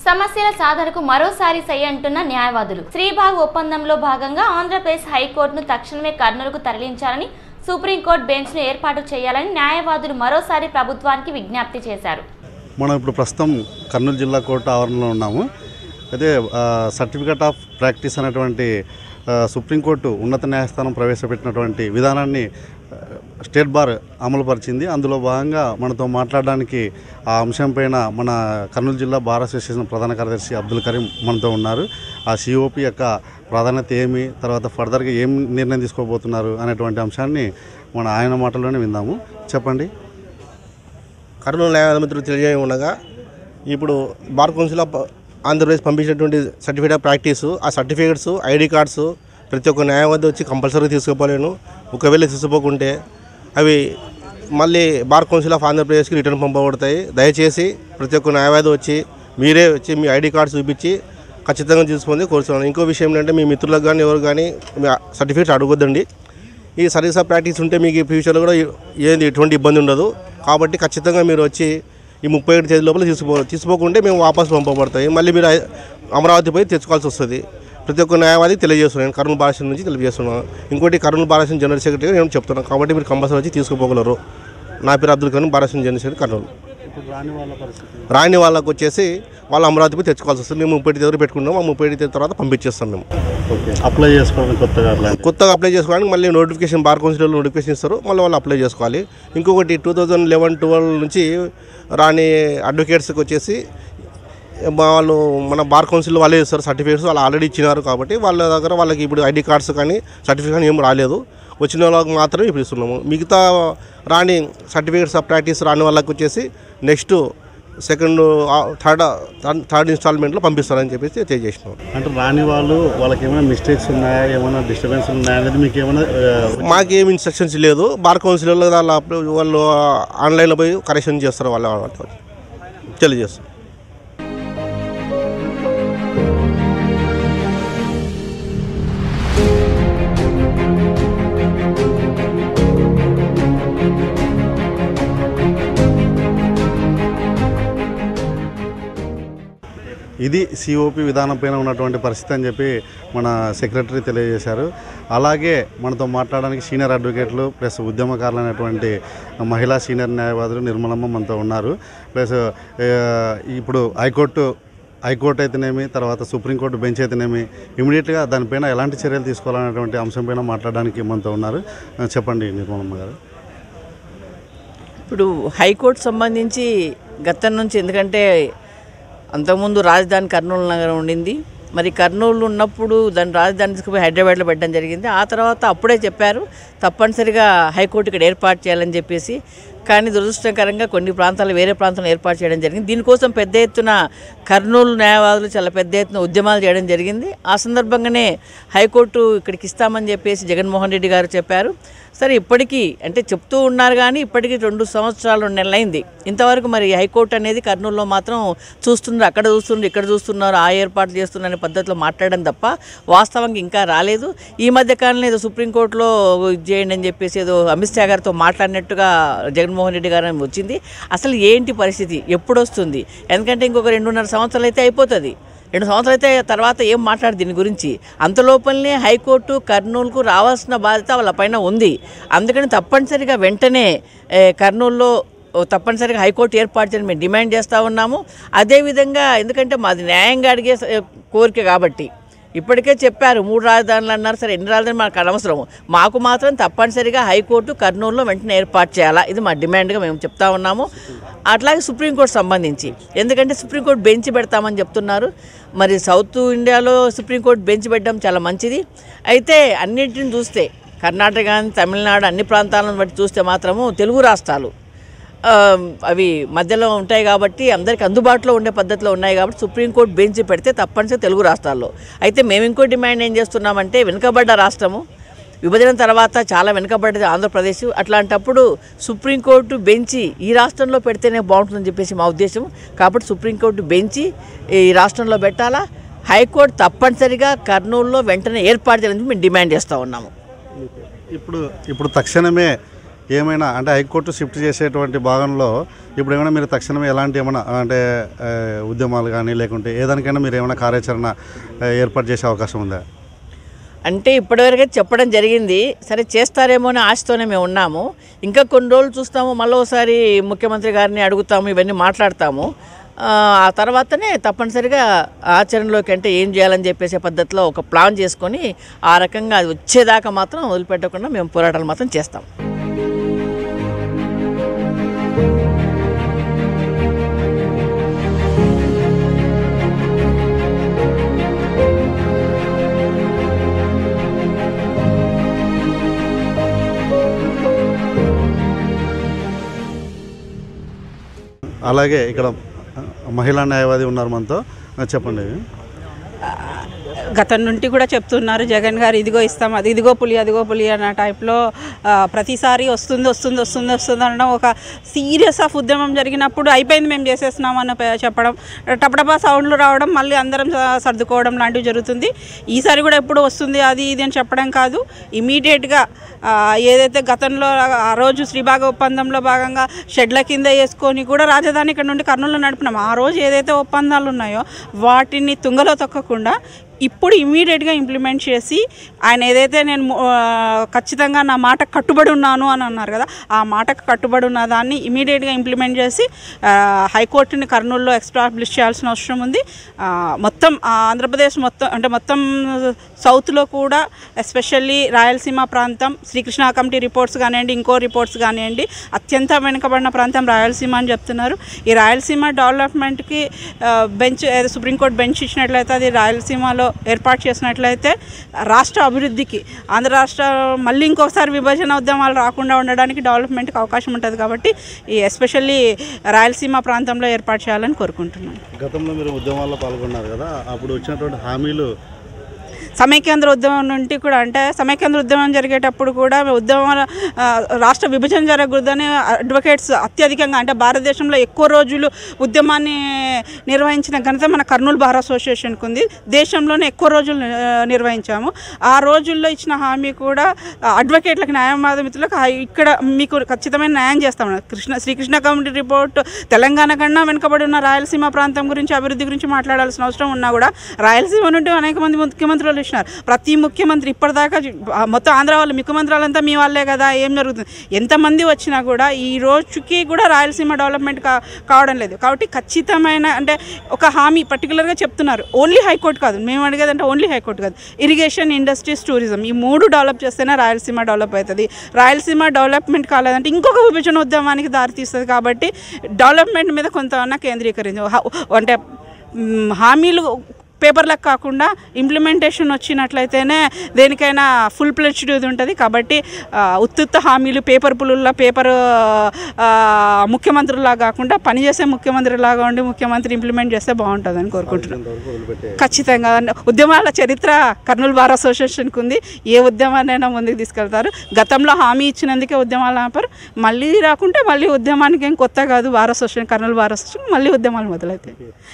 సమస్యల సాధనకు మరోసారి సై అంటున్న న్యాయవాదులు శ్రీబాగ్ ఒప్పందంలో భాగంగా ఆంధ్రప్రదేశ్ హైకోర్టును తక్షణమే కర్నూలుకు తరలించాలని సుప్రీంకోర్టు బెంచ్ను ఏర్పాటు చేయాలని న్యాయవాదులు మరోసారి ప్రభుత్వానికి విజ్ఞప్తి చేశారు మనం ఇప్పుడు ప్రస్తుతం కర్నూలు జిల్లా కోర్టు ఆవరణలో ఉన్నాము అయితే ఆ, సర్టిఫికేట్ ఆఫ్ ప్రాక్టీస్ అనేటువంటి ఆ, సుప్రీంకోర్టు ఉన్నత న్యాయస్థానం ప్రవేశపెట్టినటువంటి విధానాన్ని ఆ, స్టేట్ బార్ అమలుపరిచింది అందులో భాగంగా మనతో మాట్లాడడానికి ఆ అంశంపైన మన కర్నూలు జిల్లా బార్ అసోసియేషన్ ప్రధాన కార్యదర్శి అబ్దుల్ కరీం మనతో ఉన్నారు ఆ సిఓపి యొక్క ప్రాధాన్యత ఏమి తర్వాత ఫర్దర్గా ఏం నిర్ణయం తీసుకోబోతున్నారు అనేటువంటి అంశాన్ని మన ఆయన మాటల్లోనే విందాము చెప్పండి కర్నూలు న్యాయ మిత్రులు తెలియజేయ ఉండగా ఇప్పుడు బార్ కౌన్సిల్ ఆఫ్ ఆంధ్రప్రదేశ్ పంపించినటువంటి సర్టిఫికేట్ ఆఫ్ ప్రాక్టీస్ ఆ సర్టిఫికేట్స్ ఐడి కార్డ్స్ ప్రతి ఒక్క న్యాయవాది వచ్చి కంపల్సరీ తీసుకుపోలేను ఒకవేళ తీసుకుపోకుంటే అవి మళ్ళీ బార్ కౌన్సిల్ ఆఫ్ ఆంధ్రప్రదేశ్కి రిటర్న్ పంపబడతాయి దయచేసి ప్రతి ఒక్క న్యాయవాది వచ్చి మీరే వచ్చి మీ ఐడి కార్డ్స్ చూపించి ఖచ్చితంగా తీసుకొని కోరుతున్నాను ఇంకో విషయం ఏంటంటే మీ మిత్రులకు కానీ ఎవరు కానీ మీ సర్టిఫికేట్స్ అడగొద్దండి ఈ సర్వీస్ ఆఫ్ ప్రాక్టీస్ ఉంటే మీకు ఈ ఫ్యూచర్లో కూడా ఏది ఎటువంటి ఇబ్బంది ఉండదు కాబట్టి ఖచ్చితంగా మీరు వచ్చి ఈ ముప్పై ఏడు తేదీ లోపల తీసుకో తీసుకోకుంటే మేము వాపస్ పంపబడతాయి మళ్ళీ మీరు ఐ- అమరావతి పోయి తెచ్చుకోవాల్సి వస్తుంది ప్రతి ఒక్క న్యాయవాది తెలియజేస్తున్నాను కర్నూలు భారత నుంచి తెలియజేస్తున్నాను ఇంకోటి కర్నూలు భారత జనరల్ సెక్రటరీ నేను చెప్తున్నాను కాబట్టి మీరు కంపల్సరీ వచ్చి తీసుకుపోగలరు నా పేరు అబ్దుల్ కరీం భారత జనరల్ సెక్రటరీ కర్నూలు ఇప్పుడు రాని వాళ్ళ పరిస్థితి రాని వాళ్ళకి వచ్చేసి వాళ్ళు అమరావతి పోయి తెచ్చుకోవాల్సి వస్తుంది మేము ముప్పై తేదీ పెట్టుకున్నాం ఆ ముప్పై తేదీ తర్వాత పంపించేస్తాం మేము ఓకే అప్లై చేసుకోవడానికి కొత్తగా అట్లా కొత్తగా అప్లై చేసుకోవడానికి మళ్ళీ నోటిఫికేషన్ బార్ కౌన్సిల్లో నోటిఫికేషన్ ఇస్తారు మళ్ళీ వాళ్ళు అప్లై చేసుకోవాలి ఇంకొకటి టూ థౌజండ్ లెవెన్ ట్వెల్వ్ నుంచి రాని అడ్వకేట్స్కి వచ్చేసి మా వాళ్ళు మన బార్ కౌన్సిల్ వాళ్ళే ఇస్తారు సర్టిఫికేట్స్ వాళ్ళు ఆల్రెడీ ఇచ్చినారు కాబట్టి వాళ్ళ దగ్గర వాళ్ళకి ఇప్పుడు ఐడి కార్డ్స్ కానీ సర్టిఫికేట్ కానీ ఏం రాలేదు వచ్చిన వాళ్ళకి మాత్రమే ఇప్పుడు ఇస్తున్నాము మిగతా రాని సర్టిఫికేట్స్ ఆఫ్ ప్రాక్టీస్ రాని వాళ్ళకి వచ్చేసి నెక్స్ట్ సెకండ్ థర్డ్ థర్డ్ ఇన్స్టాల్మెంట్లో పంపిస్తారని చెప్పేసి తెలియజేసినాం అంటే రాని వాళ్ళు వాళ్ళకి ఏమైనా మిస్టేక్స్ ఉన్నాయా ఏమైనా డిస్టర్బెన్స్ ఉన్నాయా అనేది మీకు ఏమైనా ఆ, మాకేం ఇన్స్ట్రక్షన్స్ లేదు బార్ కౌన్సిలర్లో వాళ్ళ వాళ్ళు ఆన్లైన్లో పోయి కరెక్షన్ చేస్తారు వాళ్ళ వాళ్ళు తెలియజేస్తారు ఇది సిఓపి విధానం పైన ఉన్నటువంటి పరిస్థితి అని చెప్పి మన సెక్రటరీ తెలియజేశారు అలాగే మనతో మాట్లాడడానికి సీనియర్ అడ్వకేట్లు ప్లస్ ఉద్యమకారులు అనేటువంటి మహిళా సీనియర్ న్యాయవాదులు నిర్మలమ్మ మనతో ఉన్నారు ప్లస్ ఆ, ఇప్పుడు హైకోర్టు హైకోర్టు అయితేనేమి తర్వాత సుప్రీంకోర్టు బెంచ్ అయితేనేమి ఇమీడియట్గా దానిపైన ఎలాంటి చర్యలు తీసుకోవాలనేటువంటి అంశంపైన మాట్లాడడానికి మనతో ఉన్నారు ఆ, చెప్పండి నిర్మలమ్మ గారు ఇప్పుడు హైకోర్టు సంబంధించి గతం నుంచి ఎందుకంటే అంతకుముందు రాజధాని కర్నూలు నగరం ఉండింది మరి కర్నూలు ఉన్నప్పుడు దాని రాజధాని తీసుకుపోయి హైదరాబాద్లో పెట్టడం జరిగింది ఆ తర్వాత అప్పుడే చెప్పారు తప్పనిసరిగా హైకోర్టు ఇక్కడ ఏర్పాటు చేయాలని చెప్పేసి కానీ దురదృష్టకరంగా కొన్ని ప్రాంతాలు వేరే ప్రాంతంలో ఏర్పాటు చేయడం జరిగింది దీనికోసం పెద్ద ఎత్తున కర్నూలు న్యాయవాదులు చాలా పెద్ద ఎత్తున ఉద్యమాలు చేయడం జరిగింది ఆ సందర్భంగానే హైకోర్టు ఇక్కడికి ఇస్తామని చెప్పేసి జగన్మోహన్ రెడ్డి గారు చెప్పారు సరే ఇప్పటికీ అంటే చెప్తూ ఉన్నారు కానీ ఇప్పటికీ రెండు సంవత్సరాలు రెండు నెలలైంది ఇంతవరకు మరి హైకోర్టు అనేది కర్నూలులో మాత్రం చూస్తున్నారు అక్కడ చూస్తున్నారు ఇక్కడ చూస్తున్నారు ఆ ఏర్పాట్లు చేస్తున్నారు అనే పద్ధతిలో మాట్లాడడం తప్ప వాస్తవంగా ఇంకా రాలేదు ఈ మధ్య కాలంలో ఏదో సుప్రీంకోర్టులో ఇది చేయండి అని చెప్పేసి ఏదో అమిత్ షా గారితో మాట్లాడినట్టుగా జగన్మోహన్ రెడ్డి గారు అని వచ్చింది అసలు ఏంటి పరిస్థితి ఎప్పుడు వస్తుంది ఎందుకంటే ఇంకొక రెండున్నర సంవత్సరాలు అయితే అయిపోతుంది రెండు సంవత్సరాలు అయితే తర్వాత ఏం మాట్లాడు దీని గురించి అంతలోపలనే హైకోర్టు కర్నూలుకు రావాల్సిన బాధ్యత వాళ్ళ పైన ఉంది అందుకని తప్పనిసరిగా వెంటనే ఏ, కర్నూలులో ఓ తప్పనిసరిగా హైకోర్టు ఏర్పాటు చేయని మేము డిమాండ్ చేస్తూ ఉన్నాము అదేవిధంగా ఎందుకంటే మాది న్యాయంగా అడిగే స- కోరిక కాబట్టి ఇప్పటికే చెప్పారు మూడు రాజధానులు అన్నారు సరే ఎన్ని రాజధానులు మనకు అనవసరం మాకు మాత్రం తప్పనిసరిగా హైకోర్టు కర్నూలులో వెంటనే ఏర్పాటు చేయాలా ఇది మా డిమాండ్గా మేము చెప్తా ఉన్నాము అట్లాగే సుప్రీంకోర్టు సంబంధించి ఎందుకంటే సుప్రీంకోర్టు బెంచ్ పెడతామని చెప్తున్నారు మరి సౌత్ ఇండియాలో సుప్రీంకోర్టు బెంచ్ పెట్టడం చాలా మంచిది అయితే అన్నింటిని చూస్తే కర్ణాటక కానీ తమిళనాడు అన్ని ప్రాంతాలను బట్టి చూస్తే మాత్రము తెలుగు రాష్ట్రాలు ఆ, అవి మధ్యలో ఉంటాయి కాబట్టి అందరికి అందుబాటులో ఉండే పద్ధతిలో ఉన్నాయి కాబట్టి సుప్రీంకోర్టు బెంచ్ పెడితే తప్పనిసరి తెలుగు రాష్ట్రాల్లో అయితే మేము ఇంకో డిమాండ్ ఏం చేస్తున్నామంటే వెనుకబడ్డ రాష్ట్రము విభజన తర్వాత చాలా వెనుకబడ్డది ఆంధ్రప్రదేశ్ అట్లాంటప్పుడు సుప్రీంకోర్టు బెంచి ఈ రాష్ట్రంలో పెడితేనే బాగుంటుందని చెప్పేసి మా ఉద్దేశం కాబట్టి సుప్రీంకోర్టు బెంచి ఈ రాష్ట్రంలో పెట్టాలా హైకోర్టు తప్పనిసరిగా కర్నూలులో వెంటనే ఏర్పాటు చేయాలని మేము డిమాండ్ చేస్తూ ఉన్నాము ఇప్పుడు ఇప్పుడు తక్షణమే ఏమైనా అంటే హైకోర్టు షిఫ్ట్ చేసేటువంటి భాగంలో ఇప్పుడు ఏమైనా మీరు తక్షణమే ఎలాంటి ఏమైనా అంటే ఆ, ఉద్యమాలు కానీ లేకుంటే ఏదానికైనా మీరు ఏమైనా కార్యాచరణ ఆ, ఏర్పాటు చేసే అవకాశం ఉందా అంటే ఇప్పటివరకే చెప్పడం జరిగింది సరే చేస్తారేమో అని ఆశతోనే మేము ఉన్నాము ఇంకా కొన్ని రోజులు చూస్తాము మళ్ళీ ఒకసారి ముఖ్యమంత్రి గారిని అడుగుతాము ఇవన్నీ మాట్లాడతాము ఆ ఆ తర్వాతనే తప్పనిసరిగా ఆచరణలోకి అంటే ఏం చేయాలని చెప్పేసే పద్ధతిలో ఒక ప్లాన్ చేసుకొని ఆ రకంగా అది వచ్చేదాకా మాత్రం వదిలిపెట్టకుండా మేము పోరాటాలు మాత్రం చేస్తాం అలాగే ఇక్కడ మహిళా న్యాయవాది ఉన్నారు మనతో ఆ, చెప్పండి గతం నుండి కూడా చెప్తున్నారు జగన్ గారు ఇదిగో ఇస్తాం అది ఇదిగో పులి అదిగో పులి అన్న టైప్లో ఆ, ప్రతిసారి వస్తుంది వస్తుంది వస్తుంది వస్తుంది అనడం ఒక సీరియస్ ఆఫ్ ఉద్యమం జరిగినప్పుడు అయిపోయింది మేము చేసేస్తున్నాం అన్న పే- చెప్పడం టపటపా సౌండ్లు రావడం మళ్ళీ అందరం స- సర్దుకోవడం లాంటివి జరుగుతుంది ఈసారి కూడా ఎప్పుడు వస్తుంది అది ఇది అని చెప్పడం కాదు ఇమీడియట్గా ఏదైతే గతంలో ఆ రోజు శ్రీబాగ ఒప్పందంలో భాగంగా షెడ్ల కింద వేసుకొని కూడా రాజధాని ఇక్కడ నుండి కర్నూలు నడిపినాం ఆ రోజు ఏదైతే ఒప్పందాలు ఉన్నాయో వాటిని తుంగలో తొక్కకుండా ఇప్పుడు ఇమీడియట్గా ఇంప్లిమెంట్ చేసి ఆయన ఏదైతే నేను ఆ, ఖచ్చితంగా నా మాట కట్టుబడి ఉన్నాను అని అన్నారు కదా ఆ మాటకు కట్టుబడి ఉన్న దాన్ని ఇమీడియట్గా ఇంప్లిమెంట్ చేసి ఆ, హైకోర్టుని కర్నూలులో ఎస్టాబ్లిష్ చేయాల్సిన అవసరం ఉంది ఆ, మొత్తం ఆ, ఆంధ్రప్రదేశ్ మొత్తం అంటే మొత్తం సౌత్లో కూడా ఎస్పెషల్లీ రాయలసీమ ప్రాంతం శ్రీకృష్ణ కమిటీ రిపోర్ట్స్ కానివ్వండి ఇంకో రిపోర్ట్స్ కానివ్వండి అత్యంత వెనుకబడిన ప్రాంతం రాయలసీమ అని చెప్తున్నారు ఈ రాయలసీమ డెవలప్మెంట్కి ఆ, బెంచ్ ఏదో సుప్రీంకోర్టు బెంచ్ ఇచ్చినట్లయితే అది రాయలసీమలో ఏర్పాటు చేసినట్లయితే రాష్ట్ర అభివృద్ధికి ఆంధ్ర రాష్ట్ర మళ్ళీ ఇంకొకసారి విభజన ఉద్యమాలు రాకుండా ఉండడానికి డెవలప్మెంట్కి అవకాశం ఉంటుంది కాబట్టి ఈ ఎస్పెషల్లీ రాయలసీమ ప్రాంతంలో ఏర్పాటు చేయాలని కోరుకుంటున్నాను గతంలో మీరు ఉద్యమాల్లో పాల్గొన్నారు కదా అప్పుడు వచ్చినటువంటి హామీలు సమైక్యాంధ్ర ఉద్యమం నుండి కూడా అంటే సమైక్యాంధ్ర ఉద్యమం జరిగేటప్పుడు కూడా ఉద్యమాల ఆ, రాష్ట్ర విభజన జరగకూడదని అడ్వకేట్స్ అత్యధికంగా అంటే భారతదేశంలో ఎక్కువ రోజులు ఉద్యమాన్ని నిర్వహించిన ఘనత మన కర్నూలు బార్ అసోసియేషన్కి ఉంది దేశంలోనే ఎక్కువ రోజులు ఆ, నిర్వహించాము ఆ రోజుల్లో ఇచ్చిన హామీ కూడా ఆ, అడ్వకేట్లకు న్యాయవాద మిత్రులకు ఆ, ఇక్కడ మీకు ఖచ్చితమైన న్యాయం చేస్తాం కృష్ణ శ్రీకృష్ణ కమిటీ రిపోర్ట్ తెలంగాణ కన్నా వెనుకబడి ఉన్న రాయలసీమ ప్రాంతం గురించి అభివృద్ధి గురించి మాట్లాడాల్సిన అవసరం ఉన్నా కూడా రాయలసీమ నుండి అనేక మంది ముఖ్యమంత్రులు ఇచ్చినారు ప్రతి ముఖ్యమంత్రి ఇప్పటిదాకా జు- ఆ మొత్తం ఆంధ్ర వాళ్ళు ముఖ్యమంత్రులంతా మీ వాళ్ళే కదా ఏం జరుగుతుంది ఎంతమంది వచ్చినా కూడా ఈ రోజుకి కూడా రాయలసీమ డెవలప్మెంట్ కా కావడం లేదు కాబట్టి ఖచ్చితమైన అంటే ఒక హామీ పర్టికులర్గా చెప్తున్నారు ఓన్లీ హైకోర్టు కాదు మేము అడిగేది అంటే ఓన్లీ హైకోర్టు కాదు ఇరిగేషన్ ఇండస్ట్రీస్ టూరిజం ఈ మూడు డెవలప్ చేస్తేనే రాయలసీమ డెవలప్ అవుతుంది రాయలసీమ డెవలప్మెంట్ కాలేదంటే ఇంకొక విభజన ఉద్యమానికి దారితీస్తుంది కాబట్టి డెవలప్మెంట్ మీద కొంతమన్నా కేంద్రీకరించు హ- అంటే మ్, హామీలు పేపర్లకు కాకుండా ఇంప్లిమెంటేషన్ వచ్చినట్లయితేనే దేనికైనా ఫుల్ ప్లెడ్జ్డ్ ఇది ఉంటుంది కాబట్టి ఆ, ఉత్తుత్త హామీలు పేపర్ పులుల్లా పేపర్ ముఖ్యమంత్రులా కాకుండా పనిచేసే ముఖ్యమంత్రిలాగా ఉండి ముఖ్యమంత్రి ఇంప్లిమెంట్ చేస్తే బాగుంటుందని కోరుకుంటున్నాను ఇంతవరకు వదిలిపెట్టే ఖచ్చితంగా ఉద్యమాల చరిత్ర కర్నూలు బార్ అసోసియేషన్కి ఉంది ఏ ఉద్యమాన్నైనా ముందుకు తీసుకెళ్తారు గతంలో హామీ ఇచ్చినందుకే ఉద్యమాలు ఆపరు మళ్ళీ రాకుంటే మళ్ళీ ఉద్యమానికి ఏం కొత్త కాదు bar association Kurnool bar association మళ్ళీ ఉద్యమాలు మొదలవుతాయి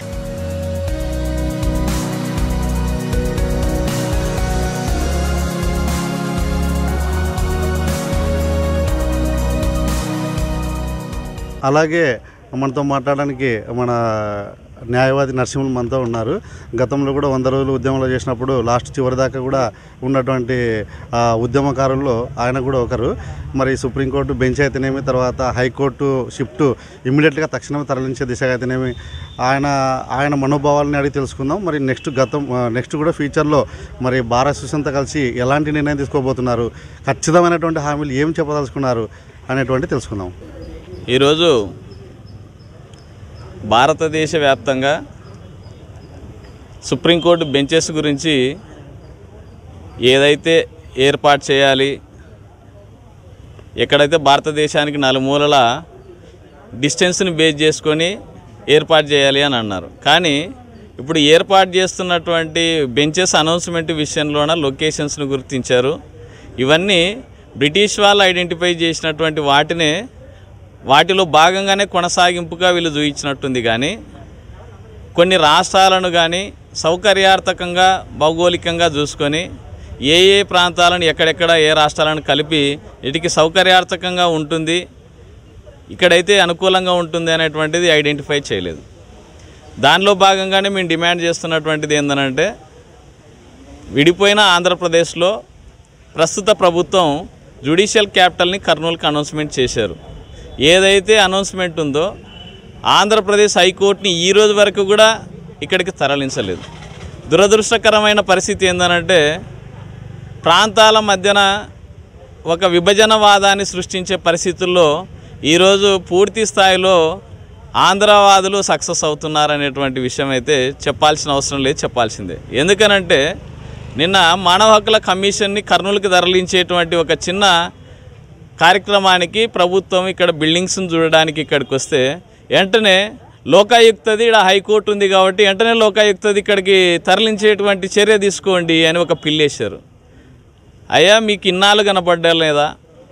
అలాగే మనతో మాట్లాడడానికి మన న్యాయవాది నరసింహులు మనతో ఉన్నారు గతంలో కూడా వంద రోజులు ఉద్యమంలో చేసినప్పుడు లాస్ట్ చివరి దాకా కూడా ఉన్నటువంటి ఆ, ఉద్యమకారుల్లో ఆయన కూడా ఒకరు మరి సుప్రీంకోర్టు బెంచ్ అయితేనేమి తర్వాత హైకోర్టు షిఫ్ట్ ఇమ్మీడియట్గా తక్షణమే తరలించే దిశగా అయితేనేమి ఆయన ఆయన మనోభావాలని అడిగి తెలుసుకుందాం మరి నెక్స్ట్ గతం నెక్స్ట్ కూడా ఫ్యూచర్లో మరి భారత అసోసియేషన్తో కలిసి ఎలాంటి నిర్ణయం తీసుకోబోతున్నారు ఖచ్చితమైనటువంటి హామీలు ఏం చెప్పదలుచుకున్నారు అనేటువంటి తెలుసుకుందాం ఈరోజు భారతదేశ వ్యాప్తంగా సుప్రీంకోర్టు బెంచెస్ గురించి ఏదైతే ఏర్పాటు చేయాలి ఎక్కడైతే భారతదేశానికి నలుమూలల డిస్టెన్స్ని బేస్ చేసుకొని ఏర్పాటు చేయాలి అని అన్నారు కానీ ఇప్పుడు ఏర్పాటు చేస్తున్నటువంటి బెంచెస్ అనౌన్స్మెంట్ విషయంలోన లొకేషన్స్ను గుర్తించారు ఇవన్నీ బ్రిటిష్ వాళ్ళు ఐడెంటిఫై చేసినటువంటి వాటినే వాటిలో భాగంగానే కొనసాగింపుగా వీళ్ళు చూయించినట్టుంది కానీ కొన్ని రాష్ట్రాలను కానీ సౌకర్యార్థకంగా భౌగోళికంగా చూసుకొని ఏ ఏ ప్రాంతాలను ఎక్కడెక్కడ ఏ రాష్ట్రాలను కలిపి వీటికి సౌకర్యార్థకంగా ఉంటుంది ఇక్కడైతే అనుకూలంగా ఉంటుంది అనేటువంటిది ఐడెంటిఫై చేయలేదు దానిలో భాగంగానే మేము డిమాండ్ చేస్తున్నటువంటిది ఏంటంటే విడిపోయిన ఆంధ్రప్రదేశ్లో ప్రస్తుత ప్రభుత్వం జ్యుడిషియల్ క్యాపిటల్ని కర్నూలుకి అనౌన్స్మెంట్ చేశారు ఏదైతే అనౌన్స్మెంట్ ఉందో ఆంధ్రప్రదేశ్ హైకోర్టుని ఈ రోజు వరకు కూడా ఇక్కడికి తరలించలేదు దురదృష్టకరమైన పరిస్థితి ఏంటంటే ప్రాంతాల మధ్యన ఒక విభజనవాదాన్ని సృష్టించే పరిస్థితుల్లో ఈరోజు పూర్తి స్థాయిలో ఆంధ్రవాదులు సక్సెస్ అవుతున్నారనేటువంటి విషయం అయితే చెప్పాల్సిన అవసరం లేదు చెప్పాల్సిందే ఎందుకనంటే నిన్న మానవ హక్కుల కమిషన్ని కర్నూలుకి తరలించేటువంటి ఒక చిన్న కార్యక్రమానికి ప్రభుత్వం ఇక్కడ బిల్డింగ్స్ని చూడడానికి ఇక్కడికి వస్తే వెంటనే లోకాయుక్తది ఇక్కడ హైకోర్టు ఉంది కాబట్టి వెంటనే లోకాయుక్తది ఇక్కడికి తరలించేటువంటి చర్య తీసుకోండి అని ఒక పిల్లేశారు అయ్యా మీకు ఇన్నాళ్ళు కనపడ్డా లేదా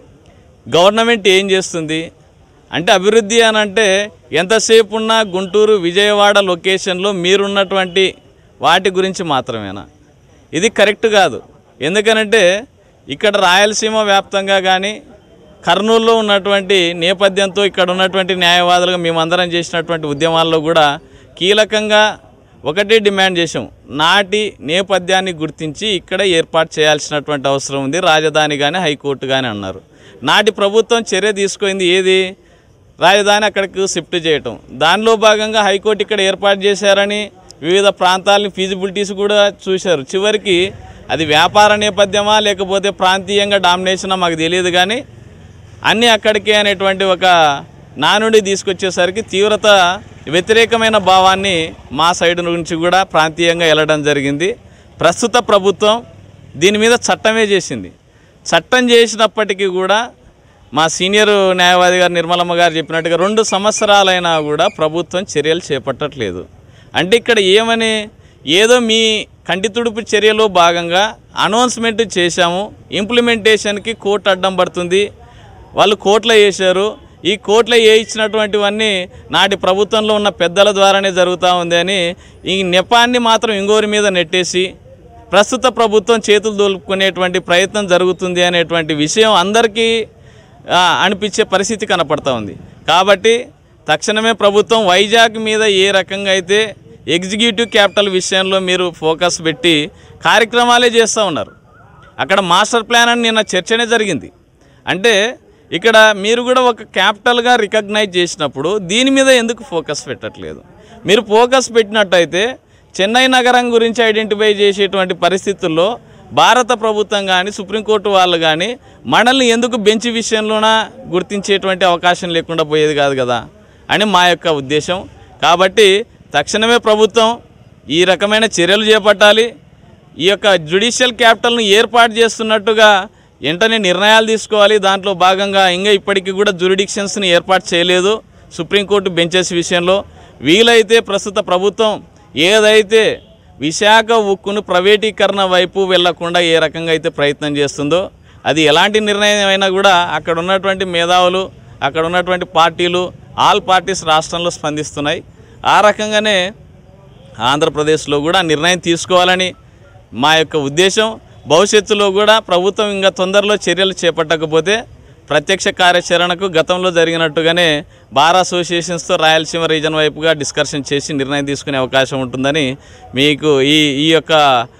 గవర్నమెంట్ ఏం చేస్తుంది అంటే అభివృద్ధి అని అంటే ఎంతసేపు ఉన్నా గుంటూరు విజయవాడ లొకేషన్లో మీరున్నటువంటి వాటి గురించి మాత్రమేనా ఇది కరెక్ట్ కాదు ఎందుకనంటే ఇక్కడ రాయలసీమ వ్యాప్తంగా కానీ కర్నూలులో ఉన్నటువంటి నేపథ్యంతో ఇక్కడ ఉన్నటువంటి న్యాయవాదులుగా మేమందరం చేసినటువంటి ఉద్యమాల్లో కూడా కీలకంగా ఒకటే డిమాండ్ చేసాం నాటి నేపథ్యాన్ని గుర్తించి ఇక్కడ ఏర్పాటు చేయాల్సినటువంటి అవసరం ఉంది రాజధాని కానీ హైకోర్టు కానీ అన్నారు నాటి ప్రభుత్వం చర్య తీసుకుంది ఏది రాజధాని అక్కడికి షిఫ్ట్ చేయటం దానిలో భాగంగా హైకోర్టు ఇక్కడ ఏర్పాటు చేశారని వివిధ ప్రాంతాలని ఫీజిబిలిటీస్ కూడా చూశారు చివరికి అది వ్యాపార నేపథ్యమా లేకపోతే ప్రాంతీయంగా డామినేషనా మాకు తెలియదు కానీ అన్నీ అక్కడికే అనేటువంటి ఒక నానుడి తీసుకొచ్చేసరికి తీవ్రత వ్యతిరేకమైన భావాన్ని మా సైడ్ నుంచి కూడా ప్రాంతీయంగా వెళ్ళడం జరిగింది ప్రస్తుత ప్రభుత్వం దీని మీద చట్టమే చేసింది చట్టం చేసినప్పటికీ కూడా మా సీనియర్ న్యాయవాది గారు నిర్మలమ్మ గారు చెప్పినట్టుగా రెండు సంవత్సరాలైనా కూడా ప్రభుత్వం చర్యలు చేపట్టట్లేదు అంటే ఇక్కడ ఏమని ఏదో మీ కంటి తుడుపు చర్యలో భాగంగా అనౌన్స్మెంట్ చేశాము ఇంప్లిమెంటేషన్కి కోర్టు అడ్డం పడుతుంది వాళ్ళు కోర్టులో వేశారు ఈ కోర్టులో ఏ ఇచ్చినటువంటివన్నీ నాటి ప్రభుత్వంలో ఉన్న పెద్దల ద్వారానే జరుగుతూ ఉంది అని ఈ నెపాన్ని మాత్రం ఇంకోరి మీద నెట్టేసి ప్రస్తుత ప్రభుత్వం చేతులు దోలుకునేటువంటి ప్రయత్నం జరుగుతుంది అనేటువంటి విషయం అందరికీ ఆ, అనిపించే పరిస్థితి కనపడతా ఉంది కాబట్టి తక్షణమే ప్రభుత్వం వైజాగ్ మీద ఏ రకంగా అయితే ఎగ్జిక్యూటివ్ క్యాపిటల్ విషయంలో మీరు ఫోకస్ పెట్టి కార్యక్రమాలే చేస్తూ ఉన్నారు అక్కడ మాస్టర్ ప్లాన్ అని నిన్న చర్చనే జరిగింది అంటే ఇక్కడ మీరు కూడా ఒక క్యాపిటల్గా రికగ్నైజ్ చేసినప్పుడు దీని మీద ఎందుకు ఫోకస్ పెట్టట్లేదు మీరు ఫోకస్ పెట్టినట్టయితే చెన్నై నగరం గురించి ఐడెంటిఫై చేసేటువంటి పరిస్థితుల్లో భారత ప్రభుత్వం కానీ సుప్రీంకోర్టు వాళ్ళు కానీ మనల్ని ఎందుకు బెంచ్ విషయంలోన గుర్తించేటువంటి అవకాశం లేకుండా పోయేది కాదు కదా అని మా యొక్క ఉద్దేశం కాబట్టి తక్షణమే ప్రభుత్వం ఈ రకమైన చర్యలు చేపట్టాలి ఈ యొక్క జ్యుడిషియల్ క్యాపిటల్ను ఏర్పాటు చేస్తున్నట్టుగా వెంటనే నిర్ణయాలు తీసుకోవాలి దాంట్లో భాగంగా ఇంకా ఇప్పటికీ కూడా జ్యురిడిక్షన్స్ని ఏర్పాటు చేయలేదు సుప్రీంకోర్టు బెంచెస్ విషయంలో వీలైతే ప్రస్తుత ప్రభుత్వం ఏదైతే విశాఖ ఉక్కును ప్రైవేటీకరణ వైపు వెళ్లకుండా ఏ రకంగా అయితే ప్రయత్నం చేస్తుందో అది ఎలాంటి నిర్ణయం అయినా కూడా అక్కడ ఉన్నటువంటి మేధావులు అక్కడ ఉన్నటువంటి పార్టీలు ఆల్ పార్టీస్ రాష్ట్రంలో స్పందిస్తున్నాయి ఆ రకంగానే ఆంధ్రప్రదేశ్లో కూడా నిర్ణయం తీసుకోవాలని మా యొక్క ఉద్దేశం భవిష్యత్తులో కూడా ప్రభుత్వం ఇంకా తొందరలో చర్యలు చేపట్టకపోతే ప్రత్యక్ష కార్యాచరణకు గతంలో జరిగినట్టుగానే బార్ అసోసియేషన్స్తో రాయలసీమ రీజన్ వైపుగా డిస్కషన్ చేసి నిర్ణయం తీసుకునే అవకాశం ఉంటుందని మీకు ఈ ఈ యొక్క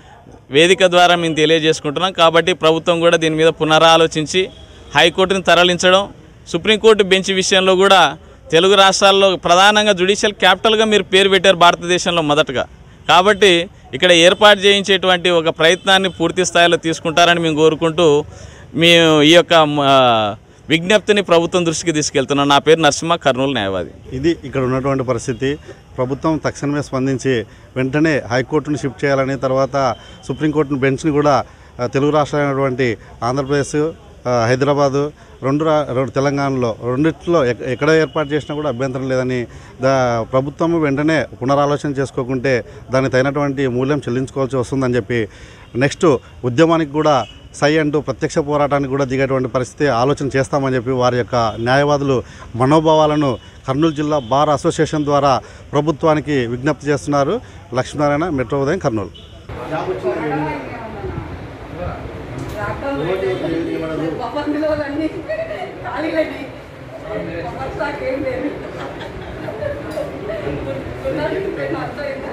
వేదిక ద్వారా మేము తెలియజేసుకుంటున్నాం కాబట్టి ప్రభుత్వం కూడా దీని మీద పునరాలోచించి హైకోర్టుని తరలించడం సుప్రీంకోర్టు బెంచ్ విషయంలో కూడా తెలుగు రాష్ట్రాల్లో ప్రధానంగా జ్యుడిషియల్ క్యాపిటల్గా మీరు పేరు పెట్టారు భారతదేశంలో మొదటగా కాబట్టి ఇక్కడ ఏర్పాటు చేయించేటువంటి ఒక ప్రయత్నాన్ని పూర్తి స్థాయిలో తీసుకుంటారని మేము కోరుకుంటూ మేము ఈ యొక్క ఆ, విజ్ఞప్తిని ప్రభుత్వం దృష్టికి తీసుకెళ్తున్నాం నా పేరు నరసింహ కర్నూలు న్యాయవాది ఇది ఇక్కడ ఉన్నటువంటి పరిస్థితి ప్రభుత్వం తక్షణమే స్పందించి వెంటనే హైకోర్టును షిఫ్ట్ చేయాలని తర్వాత సుప్రీంకోర్టును బెంచ్ని కూడా ఆ, తెలుగు రాష్ట్రాలైనటువంటి ఆంధ్రప్రదేశ్ ఆ, హైదరాబాదు రెండు రా రెండు తెలంగాణలో రెండిట్లో ఎక్- ఎక్కడ ఏర్పాటు చేసినా కూడా అభ్యంతరం లేదని దా ప్రభుత్వం వెంటనే పునరాలోచన చేసుకోకుంటే దానికి తగినటువంటి మూల్యం చెల్లించుకోవాల్సి వస్తుందని చెప్పి నెక్స్ట్ ఉద్యమానికి కూడా సై అంటూ ప్రత్యక్ష పోరాటానికి కూడా దిగేటువంటి పరిస్థితి ఆలోచన చేస్తామని చెప్పి వారి యొక్క న్యాయవాదులు మనోభావాలను కర్నూలు జిల్లా బార్ అసోసియేషన్ ద్వారా ప్రభుత్వానికి విజ్ఞప్తి చేస్తున్నారు లక్ష్మీనారాయణ మెట్రో ఉదయం కర్నూలు బొమ్మలో అన్నీ ఖాళీలని బొమ్మలు స్టాక్ ఏం లేదు ఉన్నది అర్థమైందా